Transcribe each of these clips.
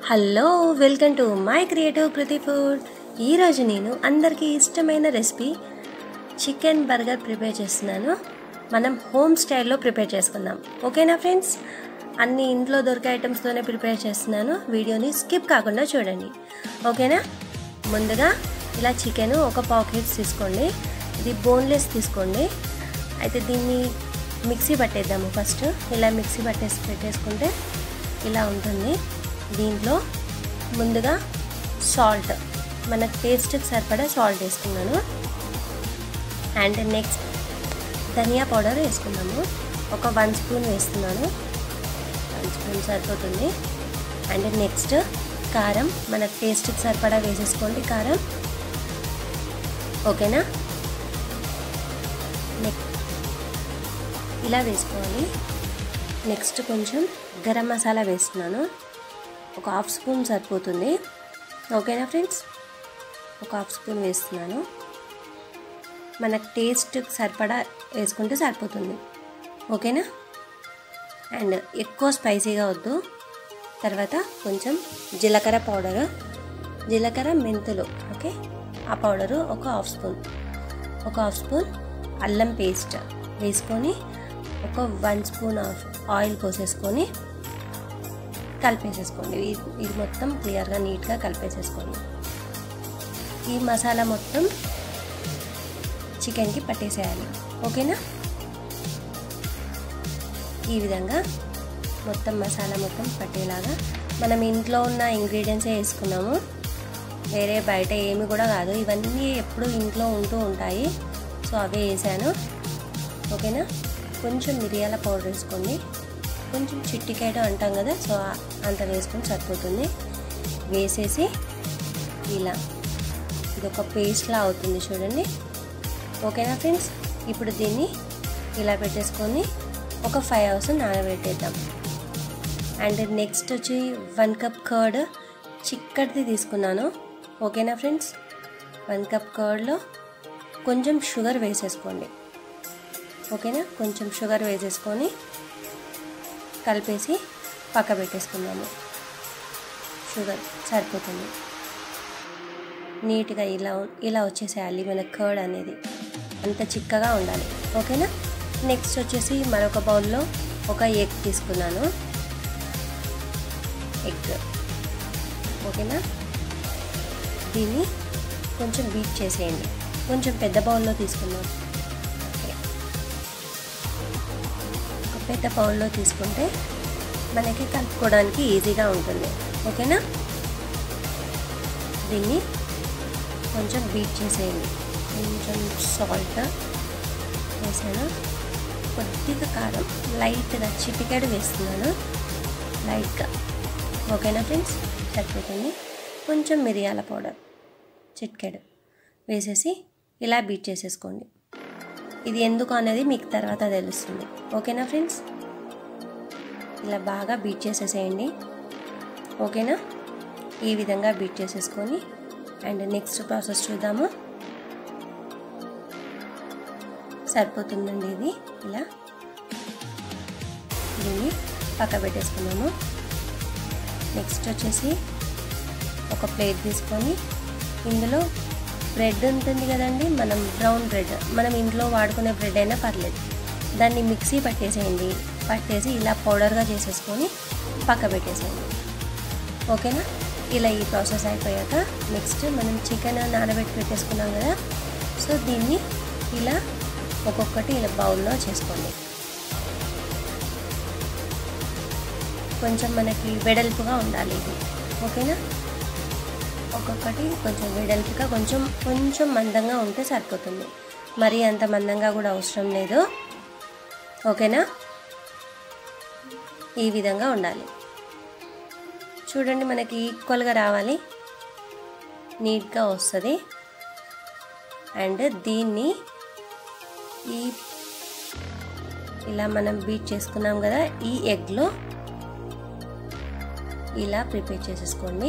hello welcome to my creative Kriti food ఈరోజు నేను అందరికీ ఇష్టమైన రెసిపీ చికెన్ బర్గర్ ప్రిపేర్ చేస్తున్నాను మనం హోమ్ స్టైల్లో ప్రిపేర్ చేసుకుందాం ఓకేనా ఫ్రెండ్స్ అన్ని ఇంట్లో దొరికే ఐటమ్స్తోనే ప్రిపేర్ చేస్తున్నాను వీడియోని స్కిప్ కాకుండా చూడండి ఓకేనా ముందుగా ఇలా చికెన్ ఒక పాకెట్స్ తీసుకోండి ఇది బోన్లెస్ తీసుకోండి అయితే దీన్ని మిక్సీ పట్టేద్దాము ఫస్ట్ ఇలా మిక్సీ పట్టేసి పెట్టేసుకుంటే ఇలా ఉంటుంది దీంట్లో ముందుగా సాల్ట్ మన టేస్ట్కి సరిపడా సాల్ట్ వేసుకున్నాను అండ్ నెక్స్ట్ ధనియా పౌడర్ వేసుకున్నాము ఒక వన్ స్పూన్ వేస్తున్నాను వన్ స్పూన్ సరిపోతుంది అండ్ నెక్స్ట్ కారం మన టేస్ట్కి సరిపడా వేసేసుకోండి కారం ఓకేనా నెక్స్ట్ ఇలా వేసుకోవాలి నెక్స్ట్ కొంచెం గరం మసాలా వేస్తున్నాను ఒక హాఫ్ స్పూన్ సరిపోతుంది ఓకేనా ఫ్రెండ్స్ ఒక హాఫ్ స్పూన్ వేస్తున్నాను మన టేస్ట్ సరిపడా వేసుకుంటే సరిపోతుంది ఓకేనా అండ్ ఎక్కువ స్పైసీగా వద్దు తర్వాత కొంచెం జీలకర్ర పౌడరు జీలకర్ర మెంతులు ఓకే ఆ పౌడరు ఒక హాఫ్ స్పూన్ ఒక హాఫ్ స్పూన్ అల్లం పేస్ట్ వేసుకొని ఒక వన్ స్పూన్ ఆఫ్ ఆయిల్ పోసేసుకొని కలిపేసేసుకోండి ఇది మొత్తం క్లియర్గా నీట్గా కలిపేసేసుకోండి ఈ మసాలా మొత్తం చికెన్కి పట్టేసేయాలి ఓకేనా ఈ విధంగా మొత్తం మసాలా మొత్తం పట్టేలాగా మనం ఇంట్లో ఉన్న ఇంగ్రీడియంట్సే వేసుకున్నాము వేరే బయట ఏమి కూడా కాదు ఇవన్నీ ఎప్పుడు ఇంట్లో ఉంటూ ఉంటాయి సో అవే వేసాను ఓకేనా కొంచెం మిరియాల పౌడర్ వేసుకోండి కొంచెం చిట్టికాయట అంటాం కదా సో అంత వేసుకొని సరిపోతుంది వేసేసి ఇలా ఇది ఒక పేస్ట్లా అవుతుంది చూడండి ఓకేనా ఫ్రెండ్స్ ఇప్పుడు దీన్ని ఇలా పెట్టేసుకొని ఒక ఫైవ్ అవర్స్ నానబెట్టేద్దాం అండ్ నెక్స్ట్ వచ్చి వన్ కప్ కర్డ్ చిక్కటిది తీసుకున్నాను ఓకేనా ఫ్రెండ్స్ వన్ కప్ కర్డ్లో కొంచెం షుగర్ వేసేసుకోండి ఓకేనా కొంచెం షుగర్ వేసేసుకొని కలిపేసి పక్క పెట్టేసుకుందాము షుగర్ సరిపోతుంది నీట్గా ఇలా ఇలా వచ్చేసేయాలి మన కర్డ్ అనేది అంత చిక్కగా ఉండాలి ఓకేనా నెక్స్ట్ వచ్చేసి మరొక బౌల్లో ఒక ఎగ్ తీసుకున్నాను ఎగ్ ఓకేనా దీన్ని కొంచెం బీట్ చేసేయండి కొంచెం పెద్ద బౌల్లో తీసుకున్నాం ఒక పెద్ద బౌల్లో తీసుకుంటే మనకి కలుపుకోవడానికి ఈజీగా ఉంటుంది ఓకేనా దీన్ని కొంచెం బీట్ చేసేయండి కొంచెం సాల్ట్ వేసాను కొద్దిగా కారం లైట్గా చిటికెడు వేస్తున్నాను లైట్గా ఓకేనా ఫ్రెండ్స్ సరిపోతుంది కొంచెం మిరియాల పౌడర్ చిటికెడు వేసేసి ఇలా బీట్ చేసేసుకోండి ఇది ఎందుకు అనేది మీకు తర్వాత తెలుస్తుంది ఓకేనా ఫ్రెండ్స్ ఇలా బాగా బీట్ చేసేసేయండి ఓకేనా ఈ విధంగా బీట్ చేసేసుకొని అండ్ నెక్స్ట్ ప్రాసెస్ చూద్దాము సరిపోతుందండి ఇది ఇలా దీన్ని పక్క పెట్టేసుకున్నాము నెక్స్ట్ వచ్చేసి ఒక ప్లేట్ తీసుకొని ఇందులో బ్రెడ్ ఉంటుంది కదండి మనం బ్రౌన్ బ్రెడ్ మనం ఇంట్లో వాడుకునే బ్రెడ్ అయినా పర్లేదు దాన్ని మిక్సీ పట్టేసేయండి పట్టేసి ఇలా పౌడర్గా చేసేసుకొని పక్క పెట్టేసేయండి ఓకేనా ఇలా ఈ ప్రాసెస్ అయిపోయాక నెక్స్ట్ మనం చికెన్ నానబెట్టి పెట్టేసుకున్నాం కదా సో దీన్ని ఇలా ఒక్కొక్కటి ఇలా బౌల్లో చేసుకోండి కొంచెం మనకి వెడల్పుగా ఉండాలి ఇది ఓకేనా ఒక్కొక్కటి కొంచెం వెడల్పుగా కొంచెం కొంచెం మందంగా ఉంటే సరిపోతుంది మరీ అంత మందంగా కూడా అవసరం లేదు ఓకేనా ఈ విధంగా ఉండాలి చూడండి మనకి ఈక్వల్గా రావాలి నీట్గా వస్తుంది అండ్ దీన్ని ఈ ఇలా మనం బీట్ చేసుకున్నాం కదా ఈ ఎగ్లో ఇలా ప్రిపేర్ చేసేసుకోండి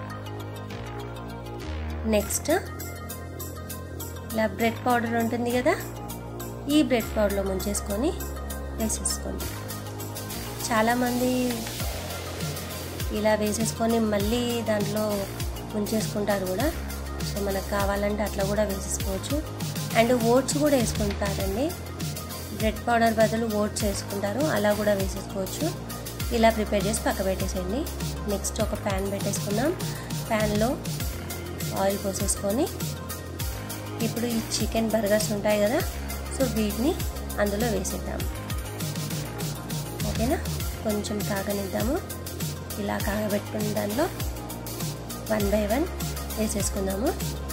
నెక్స్ట్ ఇలా బ్రెడ్ పౌడర్ ఉంటుంది కదా ఈ బ్రెడ్ పౌడర్లో ముంచేసుకొని వేసేసుకోండి చాలామంది ఇలా వేసేసుకొని మళ్ళీ దాంట్లో ముంచేసుకుంటారు కూడా సో మనకు కావాలంటే అట్లా కూడా వేసేసుకోవచ్చు అండ్ ఓట్స్ కూడా వేసుకుంటారండి బ్రెడ్ పౌడర్ బదులు ఓట్స్ వేసుకుంటారు అలా కూడా వేసేసుకోవచ్చు ఇలా ప్రిపేర్ చేసి పక్క పెట్టేసేయండి నెక్స్ట్ ఒక ప్యాన్ పెట్టేసుకుందాం ప్యాన్లో ఆయిల్ పోసేసుకొని ఇప్పుడు ఈ చికెన్ బర్గర్స్ ఉంటాయి కదా సో వీటిని అందులో వేసేద్దాం ఓకేనా కొంచెం కాగనిద్దాము ఇలా కాగబెట్టుకున్న దానిలో వన్ బై వన్ వేసేసుకుందాము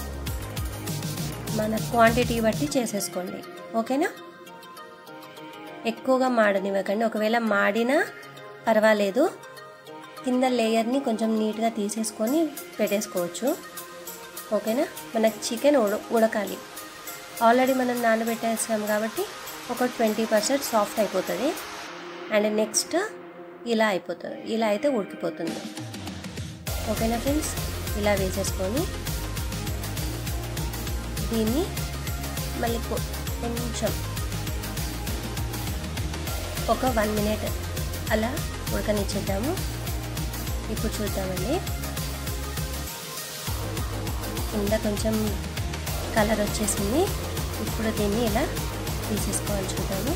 మన క్వాంటిటీ బట్టి చేసేసుకోండి ఓకేనా ఎక్కువగా మాడనివ్వకండి ఒకవేళ మాడినా పర్వాలేదు కింద లేయర్ని కొంచెం నీట్గా తీసేసుకొని పెట్టేసుకోవచ్చు ఓకేనా మనకి చికెన్ ఉడ ఉడకాలి ఆల్రెడీ మనం నానబెట్టేసాం కాబట్టి ఒక ట్వంటీ పర్సెంట్ సాఫ్ట్ అయిపోతుంది అండ్ నెక్స్ట్ ఇలా అయిపోతుంది ఇలా అయితే ఉడికిపోతుంది ఓకేనా ఫ్రెండ్స్ ఇలా వేసేసుకొని దీన్ని మళ్ళీ కొంచెం ఒక వన్ మినిట్ అలా ఉడకనిచ్చేద్దాము ఇప్పుడు చూద్దామండి కింద కొంచెం కలర్ వచ్చేసింది ఇప్పుడు దీన్ని ఇలా తీసేసుకోవాలి చూద్దాము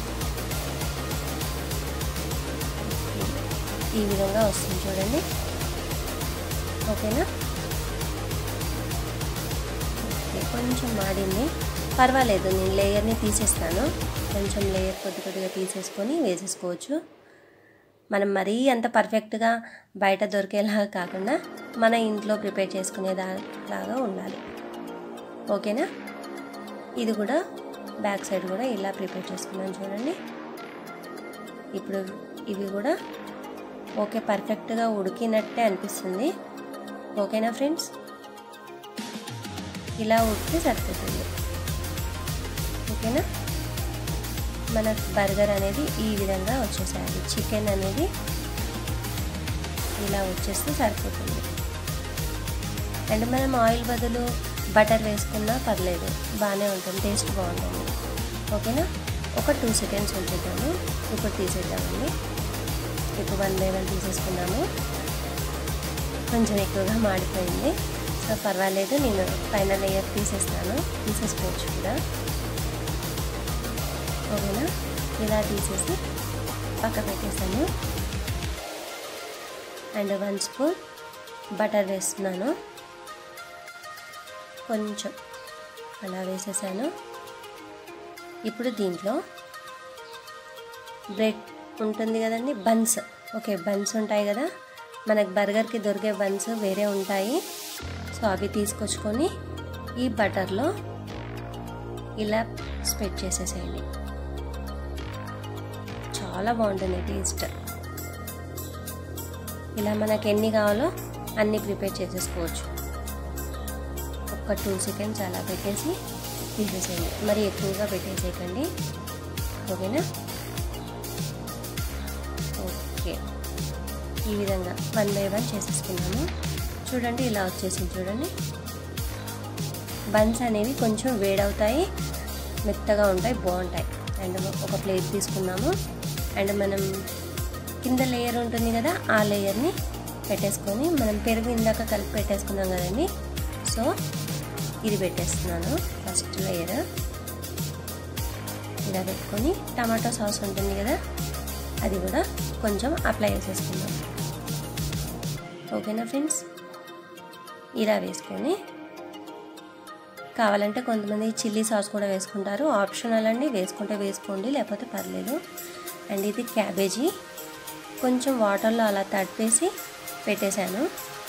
ఈ విధంగా వస్తుంది చూడండి ఓకేనా కొంచెం మాడింది పర్వాలేదు నేను లేయర్ని తీసేస్తాను కొంచెం లేయర్ కొద్ది కొద్దిగా తీసేసుకొని వేసేసుకోవచ్చు మనం మరీ అంత పర్ఫెక్ట్గా బయట దొరికేలాగా కాకుండా మన ఇంట్లో ప్రిపేర్ చేసుకునేలాగా ఉండాలి ఓకేనా ఇది కూడా బ్యాక్ సైడ్ కూడా ఇలా ప్రిపేర్ చేసుకున్నాను చూడండి ఇప్పుడు ఇవి కూడా ఓకే పర్ఫెక్ట్గా ఉడికినట్టే అనిపిస్తుంది ఓకేనా ఫ్రెండ్స్ ఇలా ఉడికితే సరిపోతుంది ఓకేనా మన బర్గర్ అనేది ఈ విధంగా వచ్చేసేయాలి చికెన్ అనేది ఇలా వచ్చేస్తే సరిపోతుంది అండ్ మనం ఆయిల్ బదులు బటర్ వేసుకున్నా పర్లేదు బాగానే ఉంటుంది టేస్ట్ బాగుంటుంది ఓకేనా ఒక టూ సెకండ్స్ ఉంచేద్దాము ఇప్పుడు తీసేద్దామండి ఇప్పుడు వన్ బై వన్ తీసేసుకున్నాము కొంచెం ఎక్కువగా మాడిపోయింది సో పర్వాలేదు నేను పైన లేయర్ తీసేస్తాను తీసేసుకోవచ్చు కూడా ఓకేనా ఇలా తీసేసి పక్క పెట్టేసాను అండ్ వన్ స్పూన్ బటర్ వేస్తున్నాను కొంచెం అలా వేసేసాను ఇప్పుడు దీంట్లో బ్రెడ్ ఉంటుంది కదండి బన్స్ ఓకే బన్స్ ఉంటాయి కదా మనకు బర్గర్కి దొరికే బన్స్ వేరే ఉంటాయి సో అవి తీసుకొచ్చుకొని ఈ బటర్లో ఇలా స్ప్రెడ్ చేసేసేయండి చాలా బాగుంటుంది టేస్ట్ ఇలా మనకి ఎన్ని కావాలో అన్ని ప్రిపేర్ చేసేసుకోవచ్చు ఒక టూ సెకండ్స్ అలా పెట్టేసి తీసేసేయండి మరి ఎక్కువగా పెట్టేసేయకండి ఓకేనా ఓకే ఈ విధంగా వన్ బై వన్ చేసేసుకున్నాము చూడండి ఇలా వచ్చేసింది చూడండి బన్స్ అనేవి కొంచెం వేడవుతాయి మెత్తగా ఉంటాయి బాగుంటాయి అండ్ ఒక ప్లేట్ తీసుకున్నాము అండ్ మనం కింద లేయర్ ఉంటుంది కదా ఆ లేయర్ని పెట్టేసుకొని మనం పెరుగు ఇందాక కలిపి పెట్టేసుకున్నాం కదండి సో ఇది పెట్టేస్తున్నాను ఫస్ట్ లేయర్ ఇలా పెట్టుకొని టమాటో సాస్ ఉంటుంది కదా అది కూడా కొంచెం అప్లై చేసేసుకుందాం ఓకేనా ఫ్రెండ్స్ ఇలా వేసుకొని కావాలంటే కొంతమంది చిల్లీ సాస్ కూడా వేసుకుంటారు ఆప్షనల్ అండి వేసుకుంటే వేసుకోండి లేకపోతే పర్లేదు అండ్ ఇది క్యాబేజీ కొంచెం వాటర్లో అలా తడిపేసి పెట్టేశాను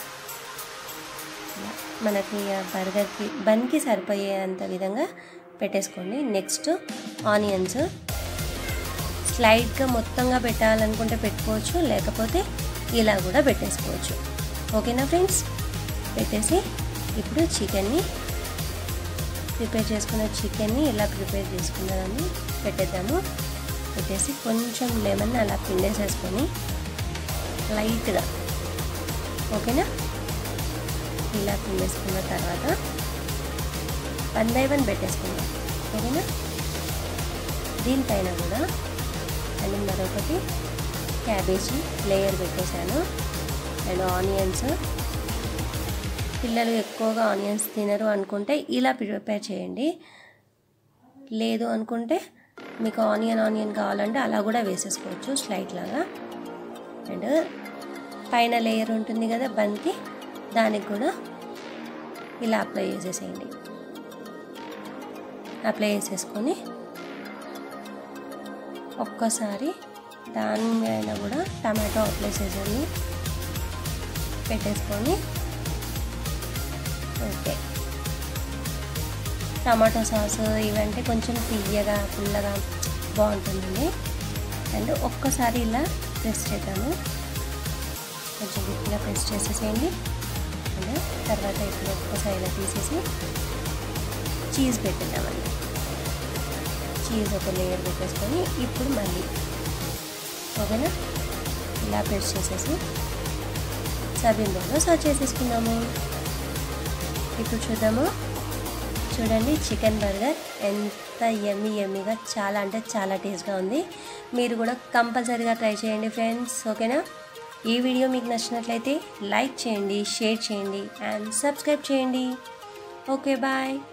మనకి బర్గర్కి బన్కి సరిపోయేంత విధంగా పెట్టేసుకోండి నెక్స్ట్ ఆనియన్స్ స్లైడ్గా మొత్తంగా పెట్టాలనుకుంటే పెట్టుకోవచ్చు లేకపోతే ఇలా కూడా పెట్టేసుకోవచ్చు ఓకేనా ఫ్రెండ్స్ పెట్టేసి ఇప్పుడు చికెన్ని ప్రిపేర్ చేసుకున్న చికెన్ని ఇలా ప్రిపేర్ చేసుకున్నదాన్ని పెట్టేద్దాము పెట్టేసి కొంచెం లెమన్ అలా పిండేసేసుకొని లైట్గా ఓకేనా ఇలా పిండేసుకున్న తర్వాత వన్ బై వన్ పెట్టేసుకుందాం ఓకేనా దీనిపైన కూడా అండ్ మరొకటి క్యాబేజీ లేయర్ పెట్టేశాను అండ్ ఆనియన్స్ పిల్లలు ఎక్కువగా ఆనియన్స్ తినరు అనుకుంటే ఇలా ప్రిపేర్ చేయండి లేదు అనుకుంటే మీకు ఆనియన్ ఆనియన్ కావాలంటే అలా కూడా వేసేసుకోవచ్చు స్లైట్ లాగా అండ్ పైన లేయర్ ఉంటుంది కదా బంతి దానికి కూడా ఇలా అప్లై చేసేసేయండి అప్లై చేసేసుకొని ఒక్కసారి దాని మీద కూడా టమాటో అప్లై చేసేది పెట్టేసుకొని ఓకే టమాటో సాస్ ఇవంటే కొంచెం తీయగా పుల్లగా బాగుంటుందండి అండ్ ఒక్కసారి ఇలా ప్రెస్ చేద్దాము కొంచెం గట్టిగా ప్రెస్ చేసేసేయండి అండ్ తర్వాత ఇప్పుడు ఒక్కసారి ఇలా తీసేసి చీజ్ పెట్టేద్దామండి చీజ్ ఒక లేయర్ పెట్టేసుకొని ఇప్పుడు మళ్ళీ ఓకేనా ఇలా ప్రెస్ చేసేసి సర్వింగ్ బౌల్లో సర్వ్ చేసేసుకున్నాము ఇప్పుడు చూద్దాము చూడండి చికెన్ బర్గర్ ఎంత ఎమ్మి ఎమ్మిగా చాలా అంటే చాలా టేస్ట్గా ఉంది మీరు కూడా కంపల్సరీగా ట్రై చేయండి ఫ్రెండ్స్ ఓకేనా ఈ వీడియో మీకు నచ్చినట్లయితే లైక్ చేయండి షేర్ చేయండి అండ్ సబ్స్క్రైబ్ చేయండి ఓకే బాయ్